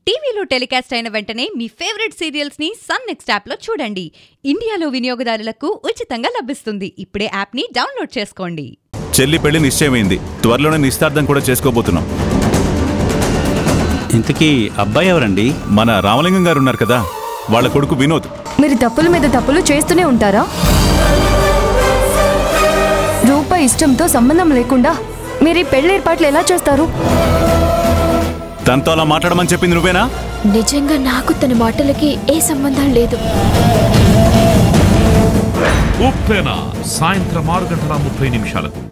టీవీలో టెలికాస్ట్ అయిన వెంటనే మీ ఫేవరెట్ సీరియల్స్ ని సన్ నెక్స్ట్ యాప్ లో చూడండి ఇండియాలో వినియోగదారులకు ఉచితంగా లభిస్తుంది ఇప్పుడే యాప్ ని డౌన్లోడ్ చేసుకోండి చెల్లి పెళ్లి నిశ్చయమైంది త్వరలోనే నిశ్చితార్థం కూడా చేసుకోబోతున్నాం ఇంతకీ అబ్బాయి ఎవరండి మన రామలింగం గారు ఉన్నారు కదా వాళ్ళ కొడుకు వినోద్ మీరు తప్పుల మీద తప్పులు చేస్తూనే ఉంటారా రూపాయి ఇష్టంతో సంబంధం లేకుండా మీరు ఈ పెళ్లి ఏర్పాట్లు ఎలా చేస్తారు తనతో అలా మాట్లాడమని చెప్పింది నువ్వేనా నిజంగా నాకు తన మాటలకి ఏ సంబంధం లేదు ఉప్పెన సాయంత్రం ఆరు గంటల ముప్పై నిమిషాలకు